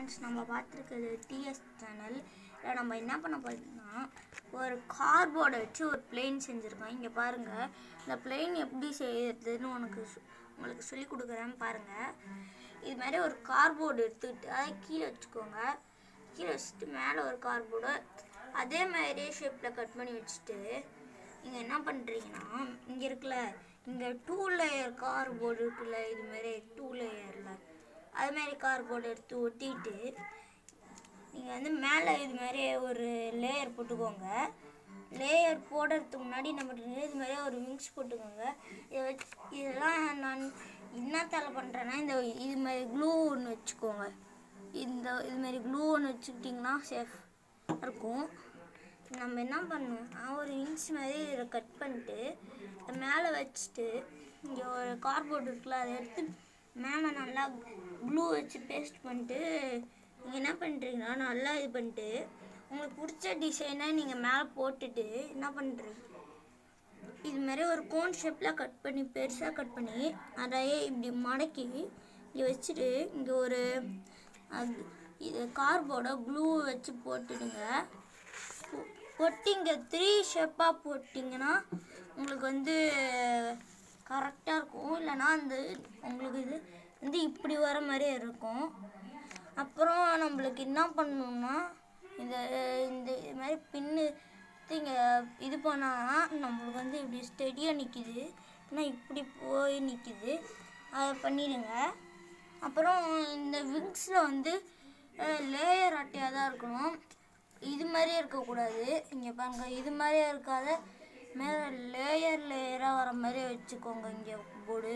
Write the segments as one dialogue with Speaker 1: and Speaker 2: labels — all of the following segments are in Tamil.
Speaker 1: ஃப்ரெண்ட்ஸ் நம்ம பார்த்துருக்கிறது டிஎஸ் சேனல் இதில் நம்ம என்ன பண்ண போறோம்னா ஒரு கார்போர்டை வச்சு ஒரு பிளேன் செஞ்சுருக்கோம் இங்கே பாருங்கள் இந்த பிளேன் எப்படி செய்யறதுன்னு உனக்கு சொ- உங்களுக்கு சொல்லி கொடுக்குறேன்னு பாருங்கள் இது மாதிரி ஒரு கார்போர்டு எடுத்துக்கிட்டு அதை கீழே வச்சுக்கோங்க கீழே வச்சுட்டு மேலே ஒரு கார்போர்டு அதே மாதிரியே ஷேப்பில் கட் பண்ணி வச்சுட்டு நீங்கள் என்ன பண்ணுறீங்கன்னா இங்கே இருக்குல்ல இங்கே டூ லேயர் கார்போர்டு இருக்குல்ல இது மாதிரி டூ லேயரில் அது மாதிரி கார்போர்டு எடுத்து ஒட்டிட்டு நீங்கள் வந்து மேலே இது மாதிரி ஒரு லேயர் போட்டுக்கோங்க லேயர் போடுறதுக்கு முன்னாடி என்ன பண்ணுறீங்க இது மாதிரி ஒரு விங்ஸ் போட்டுக்கோங்க இதை வச்சு இதெல்லாம் நான் என்னத்தால் பண்ணுறேன்னா இந்த இது மாதிரி க்ளூ ஒன்று வச்சுக்கோங்க இந்த இது மாதிரி க்ளூ ஒன்று வச்சுக்கிட்டிங்கன்னா சேஃப் இருக்கும் நம்ம என்ன பண்ணணும்னா ஒரு இன்ச் மாதிரி இதை கட் பண்ணிட்டு இதை மேலே வச்சுட்டு இங்கே ஒரு கார்போர்ட் இருக்குல்ல அதை எடுத்து மேலே நல்லா க்ளூ வச்சு பேஸ்ட் பண்ணிட்டு நீங்கள் என்ன பண்ணுறீங்கன்னா நல்லா இது பண்ணிட்டு உங்களுக்கு பிடிச்ச டிசைனை நீங்கள் மேலே போட்டுட்டு என்ன பண்ணுறீங்க இது மாதிரி ஒரு கோன் ஷேப்பில் கட் பண்ணி பெருசாக கட் பண்ணி அதையே இப்படி மடக்கி இங்கே வச்சுட்டு இங்கே ஒரு அது இது கார்போர்டை க்ளூ வச்சு போட்டுடுங்க போ- போட்டு இங்கே த்ரீ ஷேப்பாக போட்டிங்கன்னா உங்களுக்கு வந்து கரெக்டாக இருக்கும் இல்லைன்னா அந்த உங்களுக்கு இது வந்து இப்படி வர மாதிரி இருக்கும் அப்புறம் நம்மளுக்கு என்ன பண்ணணும்னா இந்த இந்த இது மாதிரி பின்னு இங்கே இது பண்ணால் நம்மளுக்கு வந்து இப்படி ஸ்டெடியாக நிற்கிது ஆனால் இப்படி போய் நிற்கிது அதை பண்ணிடுங்க அப்புறம் இந்த விங்ஸில் வந்து லேயர் அட்டையாக தான் இருக்கணும் இது மாதிரியே இருக்கக்கூடாது இங்கே பாருங்க இது மாதிரியே இருக்காத மேலே லேயர் லேயராக வர மாதிரியே வச்சுக்கோங்க இங்கே போர்டு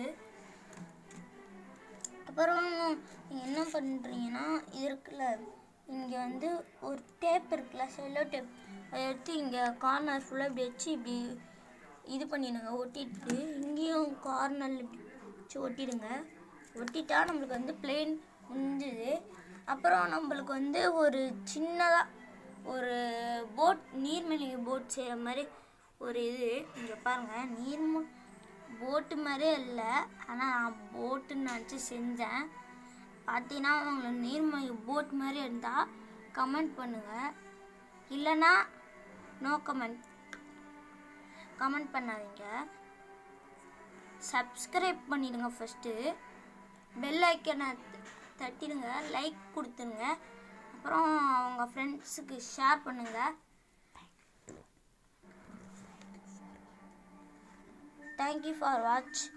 Speaker 1: அப்புறம் நீங்கள் என்ன பண்ணுறீங்கன்னா இது இருக்குல்ல இங்கே வந்து ஒரு டேப் இருக்குல்ல செல்லோ டேப் அதை எடுத்து இங்கே கார்னர் ஃபுல்லாக இப்படி வச்சு இப்படி இது பண்ணிடுங்க ஒட்டிட்டு இங்கேயும் கார்னர் இப்படி வச்சு ஒட்டிடுங்க ஒட்டிட்டா நம்மளுக்கு வந்து பிளெயின் முடிஞ்சுது அப்புறம் நம்மளுக்கு வந்து ஒரு சின்னதாக ஒரு போட் நீர்மூழ்கி போட் செய்கிற மாதிரி ஒரு இது இங்கே பாருங்கள் நீர்மூ போட்டு மாதிரியே இல்லை ஆனால் நான் போட்டுன்னு நினச்சி செஞ்சேன் பார்த்தீங்கன்னா உங்களுக்கு நீர்மூழ்கி போட் மாதிரி இருந்தால் கமெண்ட் பண்ணுங்கள் இல்லைன்னா நோ கமெண்ட் கமெண்ட் பண்ணாதீங்க சப்ஸ்கிரைப் பண்ணிடுங்க ஃபஸ்ட்டு பெல் ஐக்கனை தட்டிடுங்க லைக் கொடுத்துருங்க அப்புறம் அவங்க ஃப்ரெண்ட்ஸுக்கு ஷேர் பண்ணுங்கள் தேங்க்யூ ஃபார் வாட்ச்